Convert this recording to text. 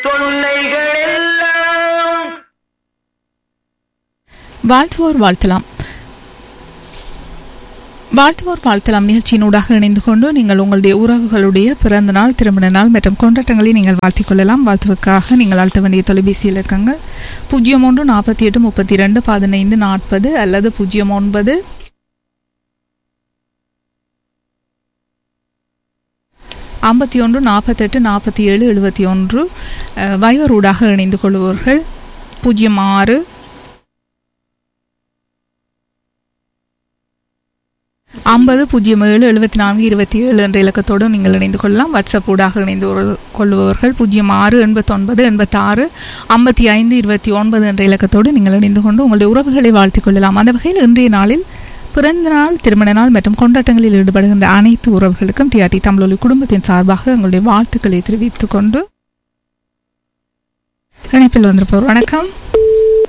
தொல்லைகள் எல்லாம் வாழ்த்துவோர் வாழ்த்தலாம் வாழ்த்துவோர் வாழ்த்தலாம் நிகழ்ச்சியினூடாக இணைந்து கொண்டு நீங்கள் உங்களுடைய உறவுகளுடைய பிறந்த நாள் திருமண நாள் மற்றும் கொண்டாட்டங்களை நீங்கள் வாழ்த்திக் கொள்ளலாம் வாழ்த்துவதற்காக நீங்கள் அழுத்த வேண்டிய தொலைபேசி இலக்கங்கள் பூஜ்ஜியம் ஒன்று நாற்பத்தி எட்டு முப்பத்தி ரெண்டு பதினைந்து நாற்பது அல்லது பூஜ்ஜியம் ஒன்பது ஐம்பத்தி ஒன்று நாற்பத்தெட்டு நாற்பத்தி ஏழு எழுபத்தி ஒன்று அஹ், வைவர் ஊடாக இணைந்து கொள்பவர்கள் பூஜ்ஜியம் ஆறு ஐம்பது பூஜ்ஜியம் ஏழு எழுபத்தி நான்கு இருபத்தி ஏழு என்ற இலக்கத்தோடு நீங்கள் இணைந்து கொள்ளலாம் வாட்ஸ்அப் ஊடாக இணைந்து கொள்- கொள்பவர்கள் பூஜ்ஜியம் ஆறு எண்பத்தொன்பது எண்பத்தாறு ஐம்பத்தி ஐந்து இருபத்தி ஒன்பது என்ற இலக்கத்தோடு நீங்கள் இணைந்து கொண்டு உங்களுடைய உறவுகளை வாழ்த்திக் கொள்ளலாம் அந்த வகையில் இன்றைய நாளில் பிறந்த நாள் திருமண நாள் மற்றும் கொண்டாட்டங்களில் ஈடுபடுகின்ற அனைத்து உறவுகளுக்கும் டிஆர்டி தமிழொலி குடும்பத்தின் சார்பாக உங்களுடைய வாழ்த்துக்களை தெரிவித்துக் கொண்டு இணைப்பில் வந்திருப்போர் வணக்கம்